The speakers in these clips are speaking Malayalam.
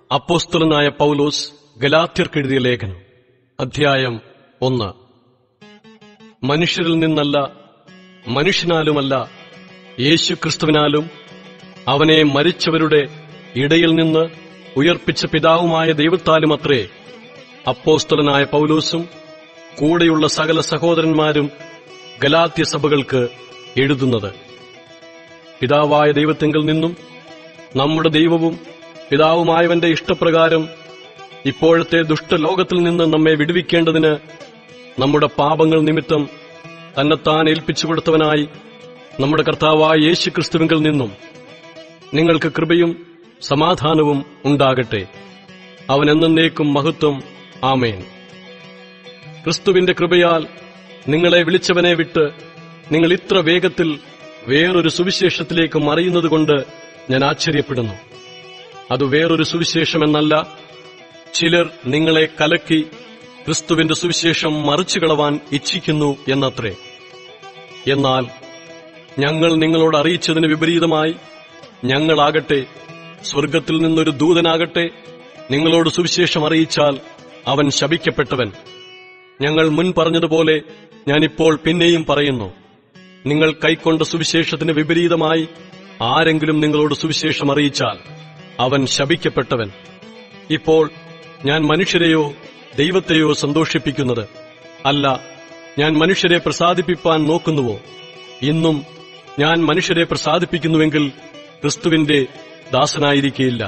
അപ്പോസ്തലനായ പൗലോസ് ഗലാത്യർക്കെഴുതിയ ലേഖനം അധ്യായം ഒന്ന് മനുഷ്യരിൽ നിന്നല്ല മനുഷ്യനാലുമല്ല യേശു ക്രിസ്തുവിനാലും അവനെ മരിച്ചവരുടെ ഇടയിൽ നിന്ന് ഉയർപ്പിച്ച പിതാവുമായ ദൈവത്താലുമത്രേ അപ്പോസ്തലനായ പൗലോസും കൂടെയുള്ള സകല സഹോദരന്മാരും ഗലാത്യ സഭകൾക്ക് എഴുതുന്നത് പിതാവായ ദൈവത്തിങ്കിൽ നിന്നും നമ്മുടെ ദൈവവും പിതാവുമായവന്റെ ഇഷ്ടപ്രകാരം ഇപ്പോഴത്തെ ദുഷ്ടലോകത്തിൽ നിന്ന് നമ്മെ വിടുവിക്കേണ്ടതിന് നമ്മുടെ പാപങ്ങൾ നിമിത്തം തന്നെത്താൻ ഏൽപ്പിച്ചു കൊടുത്തവനായി നമ്മുടെ കർത്താവായ യേശു ക്രിസ്തുവിങ്കിൽ നിന്നും നിങ്ങൾക്ക് കൃപയും സമാധാനവും ഉണ്ടാകട്ടെ അവൻ എന്നേക്കും മഹത്വം ആമേൻ ക്രിസ്തുവിന്റെ കൃപയാൽ നിങ്ങളെ വിളിച്ചവനെ വിട്ട് നിങ്ങൾ ഇത്ര വേഗത്തിൽ വേറൊരു സുവിശേഷത്തിലേക്ക് മറയുന്നതുകൊണ്ട് ഞാൻ ആശ്ചര്യപ്പെടുന്നു അത് വേറൊരു സുവിശേഷമെന്നല്ല ചിലർ നിങ്ങളെ കലക്കി ക്രിസ്തുവിന്റെ സുവിശേഷം മറിച്ചു കളവാൻ ഇച്ഛിക്കുന്നു എന്നത്രേ എന്നാൽ ഞങ്ങൾ നിങ്ങളോട് അറിയിച്ചതിന് വിപരീതമായി ഞങ്ങളാകട്ടെ സ്വർഗത്തിൽ നിന്നൊരു ദൂതനാകട്ടെ നിങ്ങളോട് സുവിശേഷം അറിയിച്ചാൽ അവൻ ശപിക്കപ്പെട്ടവൻ ഞങ്ങൾ മുൻ പറഞ്ഞതുപോലെ ഞാനിപ്പോൾ പിന്നെയും പറയുന്നു നിങ്ങൾ കൈക്കൊണ്ട സുവിശേഷത്തിന് വിപരീതമായി ആരെങ്കിലും നിങ്ങളോട് സുവിശേഷം അറിയിച്ചാൽ അവൻ ശപിക്കപ്പെട്ടവൻ ഇപ്പോൾ ഞാൻ മനുഷ്യരെയോ ദൈവത്തെയോ സന്തോഷിപ്പിക്കുന്നത് അല്ല ഞാൻ മനുഷ്യരെ പ്രസാദിപ്പിപ്പാൻ നോക്കുന്നുവോ ഇന്നും ഞാൻ മനുഷ്യരെ പ്രസാദിപ്പിക്കുന്നുവെങ്കിൽ ക്രിസ്തുവിന്റെ ദാസനായിരിക്കയില്ല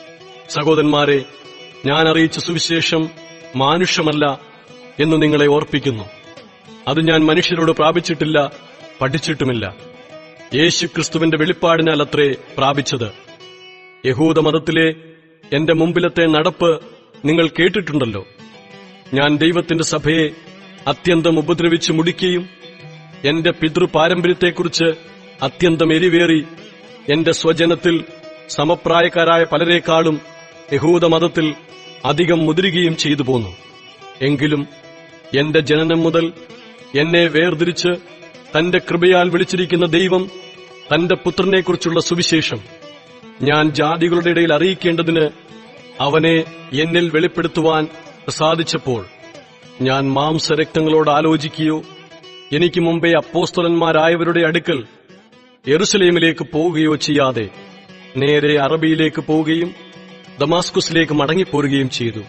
സഹോദരന്മാരെ ഞാൻ അറിയിച്ച സുവിശേഷം മാനുഷ്യമല്ല എന്ന് നിങ്ങളെ ഓർപ്പിക്കുന്നു അത് ഞാൻ മനുഷ്യരോട് പ്രാപിച്ചിട്ടില്ല പഠിച്ചിട്ടുമില്ല യേശു ക്രിസ്തുവിന്റെ വെളിപ്പാടിനാൽ അത്രേ പ്രാപിച്ചത് യഹൂദമതത്തിലെ എന്റെ മുമ്പിലത്തെ നടപ്പ് നിങ്ങൾ കേട്ടിട്ടുണ്ടല്ലോ ഞാൻ ദൈവത്തിന്റെ സഭയെ അത്യന്തം ഉപദ്രവിച്ച് മുടിക്കുകയും എന്റെ പിതൃപാരമ്പര്യത്തെക്കുറിച്ച് അത്യന്തം എരിവേറി എന്റെ സ്വജനത്തിൽ സമപ്രായക്കാരായ പലരെക്കാളും യഹൂദമതത്തിൽ അധികം മുതിരുകയും ചെയ്തു പോന്നു എങ്കിലും എന്റെ ജനനം മുതൽ എന്നെ വേർതിരിച്ച് തന്റെ കൃപയാൽ വിളിച്ചിരിക്കുന്ന ദൈവം തന്റെ പുത്രനെക്കുറിച്ചുള്ള സുവിശേഷം ഞാൻ ജാതികളുടെ ഇടയിൽ അറിയിക്കേണ്ടതിന് അവനെ എന്നിൽ വെളിപ്പെടുത്തുവാൻ പ്രസാദിച്ചപ്പോൾ ഞാൻ മാംസരക്തങ്ങളോട് ആലോചിക്കുകയോ എനിക്ക് മുമ്പേ അപ്പോസ്തലന്മാരായവരുടെ അടുക്കൽ യെറുസലേമിലേക്ക് പോവുകയോ ചെയ്യാതെ നേരെ അറബിയിലേക്ക് പോവുകയും ദമാസ്കുസിലേക്ക് മടങ്ങിപ്പോരുകയും ചെയ്തു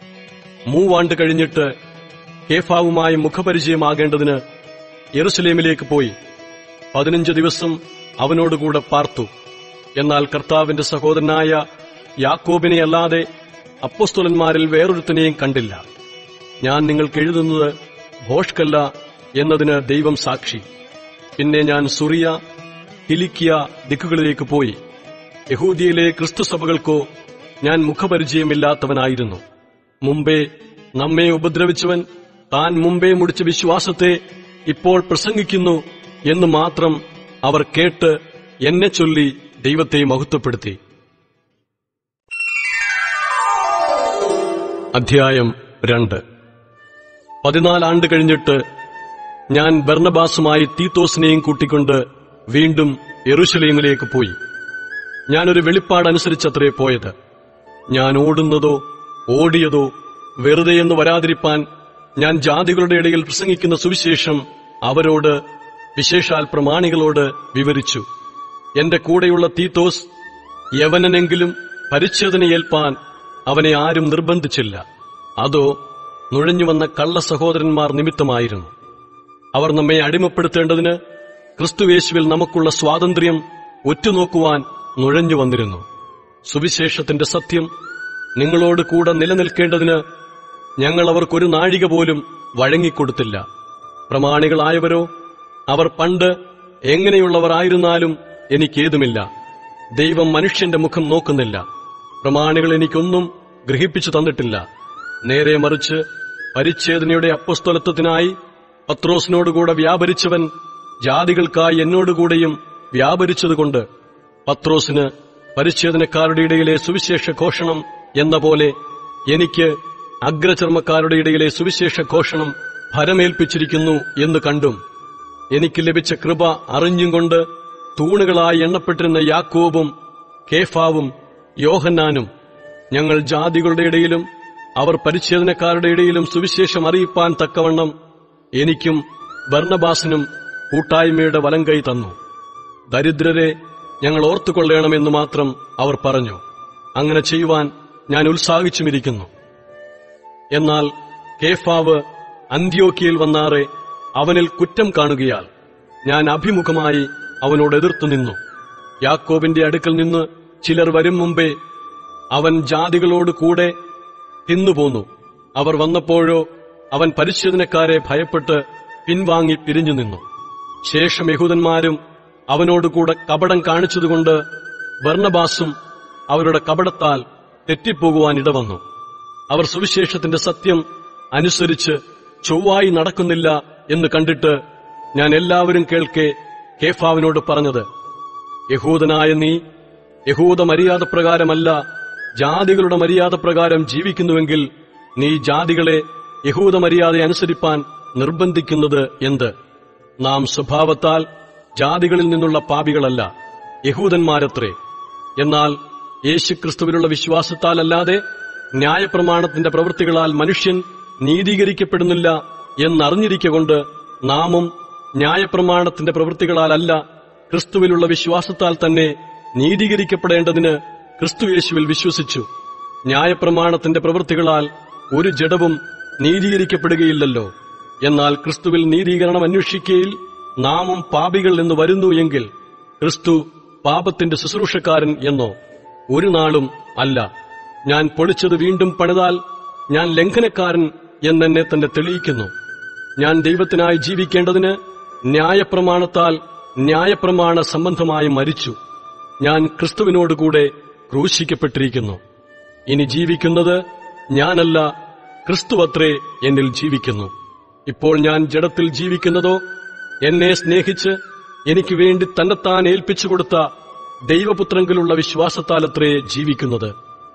മൂവാണ്ട് കഴിഞ്ഞിട്ട് കേഫാവുമായി മുഖപരിചയമാകേണ്ടതിന് യെറുസലേമിലേക്ക് പോയി പതിനഞ്ച് ദിവസം അവനോടുകൂടെ പാർത്തു എന്നാൽ കർത്താവിന്റെ സഹോദരനായ യാക്കോബിനെ അല്ലാതെ അപ്പോസ്തലന്മാരിൽ വേറൊരുത്തനെയും കണ്ടില്ല ഞാൻ നിങ്ങൾക്ക് എഴുതുന്നത് ഭോഷ്കല്ല എന്നതിന് ദൈവം സാക്ഷി പിന്നെ ഞാൻ സുറിയ കിലിക്കിയ ദിക്കുകളിലേക്ക് പോയി യഹൂദിയിലെ ക്രിസ്തുസഭകൾക്കോ ഞാൻ മുഖപരിചയമില്ലാത്തവനായിരുന്നു മുമ്പേ നമ്മെ ഉപദ്രവിച്ചവൻ താൻ മുമ്പേ മുടിച്ച വിശ്വാസത്തെ ഇപ്പോൾ പ്രസംഗിക്കുന്നു എന്ന് മാത്രം അവർ കേട്ട് എന്നെ ചൊല്ലി ദൈവത്തെ മഹത്വപ്പെടുത്തി അധ്യായം രണ്ട് പതിനാലാണ്ട് കഴിഞ്ഞിട്ട് ഞാൻ ബർണബാസുമായി തീത്തോസിനെയും കൂട്ടിക്കൊണ്ട് വീണ്ടും യെറുശലേമിലേക്ക് പോയി ഞാനൊരു വെളിപ്പാടനുസരിച്ചത്രേ പോയത് ഞാൻ ഓടുന്നതോ ഓടിയതോ വെറുതെയെന്ന് വരാതിരിപ്പാൻ ഞാൻ ജാതികളുടെ ഇടയിൽ പ്രസംഗിക്കുന്ന സുവിശേഷം അവരോട് വിശേഷാൽ പ്രമാണികളോട് വിവരിച്ചു എന്റെ കൂടെയുള്ള തീത്തോസ് യവനെങ്കിലും പരിച്ഛേദനയേൽപ്പാൻ അവനെ ആരും നിർബന്ധിച്ചില്ല അതോ നുഴഞ്ഞുവന്ന കള്ള സഹോദരന്മാർ നിമിത്തമായിരുന്നു അവർ നമ്മെ അടിമപ്പെടുത്തേണ്ടതിന് ക്രിസ്തുവേശുവിൽ നമുക്കുള്ള സ്വാതന്ത്ര്യം ഒറ്റുനോക്കുവാൻ നുഴഞ്ഞു വന്നിരുന്നു സുവിശേഷത്തിന്റെ സത്യം നിങ്ങളോട് കൂടെ നിലനിൽക്കേണ്ടതിന് ഞങ്ങൾ അവർക്കൊരു നാഴിക പോലും വഴങ്ങിക്കൊടുത്തില്ല പ്രമാണികളായവരോ അവർ പണ്ട് എങ്ങനെയുള്ളവരായിരുന്നാലും എനിക്കേതുമില്ല ദൈവം മനുഷ്യന്റെ മുഖം നോക്കുന്നില്ല പ്രമാണികൾ എനിക്കൊന്നും ഗ്രഹിപ്പിച്ചു തന്നിട്ടില്ല നേരെ മറിച്ച് പരിച്ഛേദനയുടെ അപ്പസ്തലത്വത്തിനായി പത്രോസിനോടുകൂടെ വ്യാപരിച്ചവൻ ജാതികൾക്കായി എന്നോടുകൂടെയും വ്യാപരിച്ചതുകൊണ്ട് പത്രോസിന് പരിച്ഛേദനക്കാരുടെ ഇടയിലെ സുവിശേഷ ഘോഷണം എന്ന പോലെ എനിക്ക് അഗ്രചർമ്മക്കാരുടെ ഇടയിലെ സുവിശേഷ ഘോഷണം ഫലമേൽപ്പിച്ചിരിക്കുന്നു എന്ന് കണ്ടും എനിക്ക് ലഭിച്ച കൃപ അറിഞ്ഞും കൊണ്ട് തൂണുകളായി എണ്ണപ്പെട്ടിരുന്ന യാക്കോബും കേഫാവും യോഹന്നാനും ഞങ്ങൾ ജാതികളുടെ ഇടയിലും അവർ പരിച്ഛേദനക്കാരുടെ ഇടയിലും സുവിശേഷം അറിയിപ്പാൻ തക്കവണ്ണം എനിക്കും ബർണബാസിനും കൂട്ടായ്മയുടെ വലങ്കൈ തന്നു ദരിദ്രരെ ഞങ്ങൾ ഓർത്തുകൊള്ളണമെന്ന് മാത്രം അവർ പറഞ്ഞു അങ്ങനെ ചെയ്യുവാൻ ഞാൻ ഉത്സാഹിച്ചുമിരിക്കുന്നു എന്നാൽ കേഫാവ് അന്ത്യോക്കിയിൽ വന്നാറെ അവനിൽ കുറ്റം കാണുകയാൽ ഞാൻ അഭിമുഖമായി അവനോട് എതിർത്തു നിന്നു യാക്കോബിന്റെ അടുക്കൽ നിന്ന് ചിലർ വരും മുമ്പേ അവൻ ജാതികളോട് കൂടെ തിന്നുപോന്നു അവർ വന്നപ്പോഴോ അവൻ പരിശോധനക്കാരെ ഭയപ്പെട്ട് പിൻവാങ്ങി പിരിഞ്ഞു നിന്നു ശേഷം യഹൂദന്മാരും അവനോടുകൂടെ കപടം കാണിച്ചതുകൊണ്ട് ബർണബാസും അവരുടെ കപടത്താൽ തെറ്റിപ്പോകുവാൻ ഇടവന്നു അവർ സുവിശേഷത്തിന്റെ സത്യം അനുസരിച്ച് ചൊവ്വായി നടക്കുന്നില്ല എന്ന് കണ്ടിട്ട് ഞാൻ എല്ലാവരും കേൾക്കെ കേഫാവിനോട് പറഞ്ഞത് യഹൂദനായ നീ യഹൂദ മര്യാദ പ്രകാരമല്ല ജാതികളുടെ മര്യാദ പ്രകാരം ജീവിക്കുന്നുവെങ്കിൽ നീ ജാതികളെ യഹൂദ മര്യാദ അനുസരിപ്പാൻ നിർബന്ധിക്കുന്നത് എന്ത് നാം സ്വഭാവത്താൽ ജാതികളിൽ നിന്നുള്ള പാപികളല്ല യഹൂദന്മാരത്രേ എന്നാൽ യേശുക്രിസ്തുവിലുള്ള വിശ്വാസത്താലല്ലാതെ ന്യായപ്രമാണത്തിന്റെ പ്രവൃത്തികളാൽ മനുഷ്യൻ നീതീകരിക്കപ്പെടുന്നില്ല എന്നറിഞ്ഞിരിക്കൊണ്ട് നാമും ന്യായപ്രമാണത്തിന്റെ പ്രവൃത്തികളാലല്ല ക്രിസ്തുവിലുള്ള വിശ്വാസത്താൽ തന്നെ നീതീകരിക്കപ്പെടേണ്ടതിന് ക്രിസ്തുയേശുവിൽ വിശ്വസിച്ചു ന്യായപ്രമാണത്തിന്റെ പ്രവൃത്തികളാൽ ഒരു ജഡവും നീതീകരിക്കപ്പെടുകയില്ലല്ലോ എന്നാൽ ക്രിസ്തുവിൽ നീതീകരണം അന്വേഷിക്കയിൽ നാമും പാപികൾ എന്ന് വരുന്നു എങ്കിൽ ക്രിസ്തു പാപത്തിന്റെ ശുശ്രൂഷക്കാരൻ എന്നോ ഒരു നാളും അല്ല ഞാൻ പൊളിച്ചത് വീണ്ടും പണിതാൽ ഞാൻ ലംഘനക്കാരൻ എന്നെന്നെ തന്നെ തെളിയിക്കുന്നു ഞാൻ ദൈവത്തിനായി ജീവിക്കേണ്ടതിന് ന്യായപ്രമാണത്താൽ ന്യായപ്രമാണ സംബന്ധമായി മരിച്ചു ഞാൻ ക്രിസ്തുവിനോടുകൂടെ ക്രൂശിക്കപ്പെട്ടിരിക്കുന്നു ഇനി ജീവിക്കുന്നത് ഞാനല്ല ക്രിസ്തുവത്രേ എന്നിൽ ജീവിക്കുന്നു ഇപ്പോൾ ഞാൻ ജഡത്തിൽ ജീവിക്കുന്നതോ എന്നെ സ്നേഹിച്ച് എനിക്ക് വേണ്ടി തന്നെത്താൻ ഏൽപ്പിച്ചു കൊടുത്ത ദൈവപുത്രങ്കിലുള്ള വിശ്വാസത്താലത്രേ ജീവിക്കുന്നത്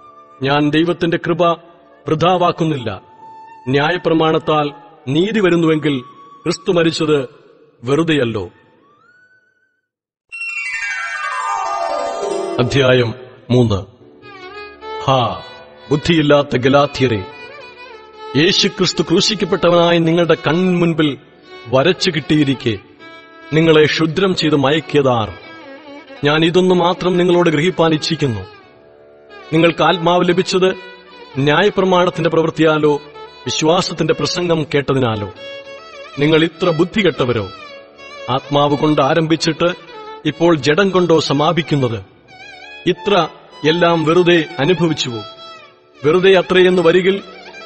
ഞാൻ ദൈവത്തിന്റെ കൃപ വൃഥാവാക്കുന്നില്ല ന്യായപ്രമാണത്താൽ നീതി വരുന്നുവെങ്കിൽ ക്രിസ്തു മരിച്ചത് വെറുതെയല്ലോ അധ്യായം മൂന്ന് ഹാ ബുദ്ധിയില്ലാത്ത ഗലാത്യരെ യേശുക്രിസ്തു ക്രൂശിക്കപ്പെട്ടവനായി നിങ്ങളുടെ കൺമുൻപിൽ വരച്ചു കിട്ടിയിരിക്കെ നിങ്ങളെ ക്ഷുദ്രം ചെയ്ത് മയക്കിയതാർ ഞാൻ ഇതൊന്നു മാത്രം നിങ്ങളോട് ഗ്രഹിപ്പാൻ ഇച്ഛിക്കുന്നു നിങ്ങൾക്ക് ആത്മാവ് ലഭിച്ചത് ന്യായപ്രമാണത്തിന്റെ പ്രവൃത്തിയാലോ വിശ്വാസത്തിന്റെ പ്രസംഗം കേട്ടതിനാലോ നിങ്ങൾ ഇത്ര ബുദ്ധി കെട്ടവരോ ആത്മാവ് കൊണ്ട് ആരംഭിച്ചിട്ട് ഇപ്പോൾ ജഡം കൊണ്ടോ സമാപിക്കുന്നത് ഇത്ര എല്ലാം വെറുതെ അനുഭവിച്ചുവോ വെറുതെ അത്രയെന്ന് വരികിൽ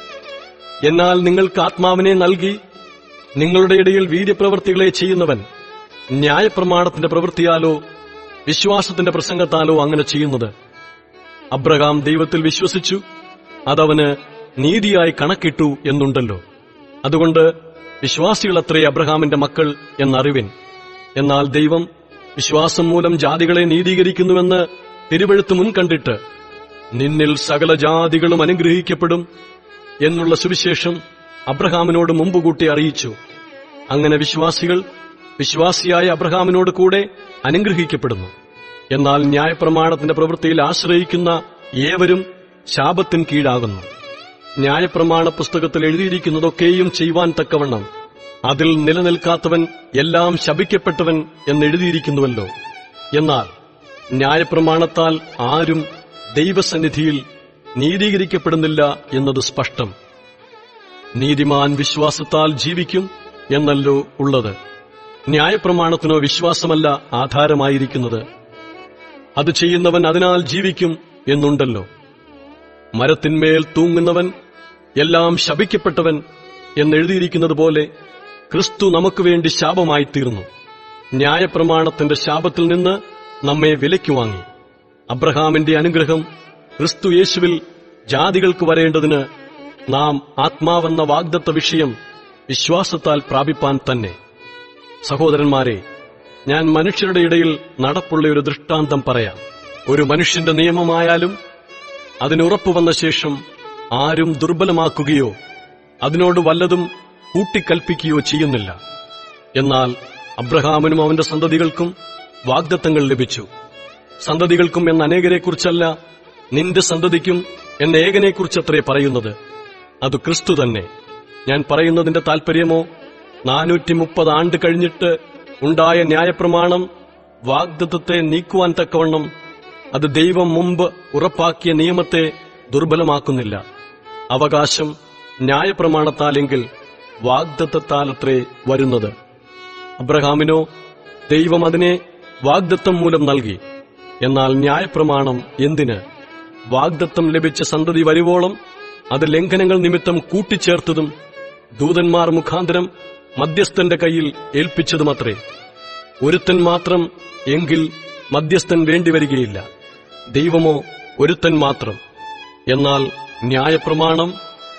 എന്നാൽ നിങ്ങൾക്ക് ആത്മാവിനെ നൽകി നിങ്ങളുടെ ഇടയിൽ വീര്യപ്രവൃത്തികളെ ചെയ്യുന്നവൻ ന്യായപ്രമാണത്തിന്റെ പ്രവൃത്തിയാലോ വിശ്വാസത്തിന്റെ പ്രസംഗത്താലോ അങ്ങനെ ചെയ്യുന്നത് അബ്രഹാം ദൈവത്തിൽ വിശ്വസിച്ചു അതവന് നീതിയായി കണക്കിട്ടു എന്നുണ്ടല്ലോ അതുകൊണ്ട് വിശ്വാസികളത്രേ അബ്രഹാമിന്റെ മക്കൾ എന്നറിവിൻ എന്നാൽ ദൈവം വിശ്വാസം മൂലം ജാതികളെ നീതീകരിക്കുന്നുവെന്ന് തിരുവഴുത്ത് മുൻകണ്ടിട്ട് നിന്നിൽ സകല ജാതികളും അനുഗ്രഹിക്കപ്പെടും എന്നുള്ള സുവിശേഷം അബ്രഹാമിനോട് മുമ്പ് കൂട്ടി അറിയിച്ചു അങ്ങനെ വിശ്വാസികൾ വിശ്വാസിയായ അബ്രഹാമിനോട് കൂടെ അനുഗ്രഹിക്കപ്പെടുന്നു എന്നാൽ ന്യായപ്രമാണത്തിന്റെ പ്രവൃത്തിയിൽ ആശ്രയിക്കുന്ന ഏവരും ശാപത്തിൻ കീഴാകുന്നു ന്യായപ്രമാണ പുസ്തകത്തിൽ എഴുതിയിരിക്കുന്നതൊക്കെയും ചെയ്യുവാൻ തക്കവണ്ണം അതിൽ നിലനിൽക്കാത്തവൻ എല്ലാം ശപിക്കപ്പെട്ടവൻ എന്നെഴുതിയിരിക്കുന്നുവല്ലോ എന്നാൽ ന്യായപ്രമാണത്താൽ ആരും ദൈവസന്നിധിയിൽ നീതീകരിക്കപ്പെടുന്നില്ല എന്നത് സ്പഷ്ടം നീതിമാൻ വിശ്വാസത്താൽ ജീവിക്കും എന്നല്ലോ ഉള്ളത് ന്യായപ്രമാണത്തിനോ വിശ്വാസമല്ല ആധാരമായിരിക്കുന്നത് അത് ചെയ്യുന്നവൻ അതിനാൽ ജീവിക്കും എന്നുണ്ടല്ലോ മരത്തിന്മേൽ തൂങ്ങുന്നവൻ എല്ലാം ശപിക്കപ്പെട്ടവൻ എന്നെഴുതിയിരിക്കുന്നത് പോലെ ക്രിസ്തു നമുക്ക് വേണ്ടി ശാപമായി തീർന്നു ന്യായപ്രമാണത്തിന്റെ ശാപത്തിൽ നിന്ന് നമ്മെ വിലയ്ക്ക് വാങ്ങി അബ്രഹാമിന്റെ അനുഗ്രഹം ക്രിസ്തു യേശുവിൽ ജാതികൾക്ക് വരേണ്ടതിന് നാം ആത്മാവെന്ന വാഗ്ദത്ത വിഷയം വിശ്വാസത്താൽ പ്രാപിപ്പാൻ തന്നെ സഹോദരന്മാരെ ഞാൻ മനുഷ്യരുടെ ഇടയിൽ നടപ്പുള്ള ഒരു ദൃഷ്ടാന്തം പറയാം ഒരു മനുഷ്യന്റെ നിയമമായാലും അതിനുറപ്പു വന്ന ശേഷം ആരും ദുർബലമാക്കുകയോ അതിനോട് വല്ലതും കൂട്ടിക്കൽപ്പിക്കുകയോ ചെയ്യുന്നില്ല എന്നാൽ അബ്രഹാമിനും അവന്റെ സന്തതികൾക്കും വാഗ്ദത്തങ്ങൾ ലഭിച്ചു സന്തതികൾക്കും എന്ന അനേകരെക്കുറിച്ചല്ല നിന്റെ സന്തതിക്കും എന്ന ഏകനെക്കുറിച്ചത്രേ പറയുന്നത് അത് ക്രിസ്തു തന്നെ ഞാൻ പറയുന്നതിന്റെ താൽപര്യമോ നാനൂറ്റി മുപ്പത് ആണ്ട് കഴിഞ്ഞിട്ട് ഉണ്ടായ ന്യായപ്രമാണം വാഗ്ദത്തത്തെ നീക്കുവാൻ തക്കവണ്ണം അത് ദൈവം മുമ്പ് ഉറപ്പാക്കിയ നിയമത്തെ ദുർബലമാക്കുന്നില്ല അവകാശം ന്യായപ്രമാണത്താലെങ്കിൽ വാഗ്ദത്തത്താലത്രേ വരുന്നത് അബ്രഹാമിനോ ദൈവം അതിനെ വാഗ്ദത്തം മൂലം നൽകി എന്നാൽ ന്യായപ്രമാണം എന്തിന് വാഗ്ദത്തം ലഭിച്ച സന്തതി വരുവോളം അത് ലംഘനങ്ങൾ നിമിത്തം കൂട്ടിച്ചേർത്തതും ദൂതന്മാർ മുഖാന്തരം മധ്യസ്ഥന്റെ കയ്യിൽ ഏൽപ്പിച്ചതുമത്രേ ഒരുത്തൻ മാത്രം എങ്കിൽ മധ്യസ്ഥൻ വേണ്ടിവരികയില്ല ദൈവമോ ഒരുത്തൻ മാത്രം എന്നാൽ ന്യായപ്രമാണം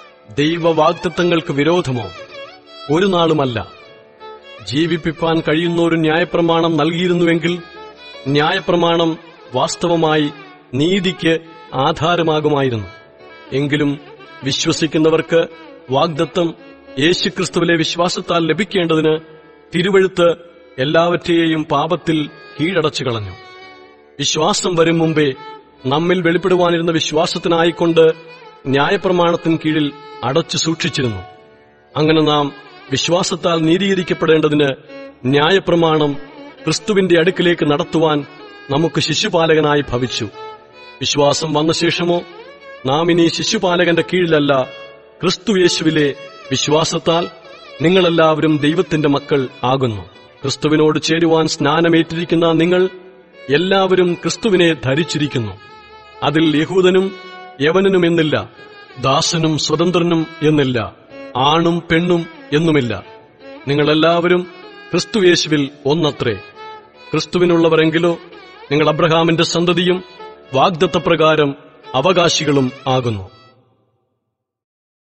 ദൈവവാഗ്ദത്തങ്ങൾക്ക് വിരോധമോ ഒരു നാളുമല്ല ജീവിപ്പിപ്പാൻ കഴിയുന്ന ഒരു ന്യായപ്രമാണം നൽകിയിരുന്നുവെങ്കിൽ ന്യായപ്രമാണം വാസ്തവമായി നീതിക്ക് ആധാരമാകുമായിരുന്നു എങ്കിലും വിശ്വസിക്കുന്നവർക്ക് വാഗ്ദത്തം യേശുക്രിസ്തുവിലെ വിശ്വാസത്താൽ ലഭിക്കേണ്ടതിന് തിരുവഴുത്ത് എല്ലാവറ്റെയും പാപത്തിൽ കീഴടച്ചു കളഞ്ഞു വിശ്വാസം വരും മുമ്പേ നമ്മിൽ വെളിപ്പെടുവാനിരുന്ന വിശ്വാസത്തിനായിക്കൊണ്ട് ന്യായപ്രമാണത്തിന് കീഴിൽ അടച്ചു സൂക്ഷിച്ചിരുന്നു അങ്ങനെ നാം വിശ്വാസത്താൽ നീതീകരിക്കപ്പെടേണ്ടതിന് ന്യായപ്രമാണം ക്രിസ്തുവിന്റെ അടുക്കിലേക്ക് നടത്തുവാൻ നമുക്ക് ശിശുപാലകനായി ഭവിച്ചു വിശ്വാസം വന്ന ശേഷമോ നാം ഇനി ശിശുപാലകന്റെ കീഴിലല്ല ക്രിസ്തു യേശുവിലെ വിശ്വാസത്താൽ നിങ്ങളെല്ലാവരും ദൈവത്തിന്റെ മക്കൾ ആകുന്നു ക്രിസ്തുവിനോട് ചേരുവാൻ സ്നാനമേറ്റിരിക്കുന്ന നിങ്ങൾ എല്ലാവരും ക്രിസ്തുവിനെ ധരിച്ചിരിക്കുന്നു അതിൽ യഹൂദനും യവനനും എന്നില്ല ദാസനും സ്വതന്ത്രനും എന്നില്ല ആണും പെണ്ണും എന്നുമില്ല നിങ്ങളെല്ലാവരും ക്രിസ്തുയേശുവിൽ ഒന്നത്രേ ക്രിസ്തുവിനുള്ളവരെങ്കിലോ നിങ്ങൾ അബ്രഹാമിന്റെ സന്തതിയും വാഗ്ദത്തപ്രകാരം അവകാശികളും ആകുന്നു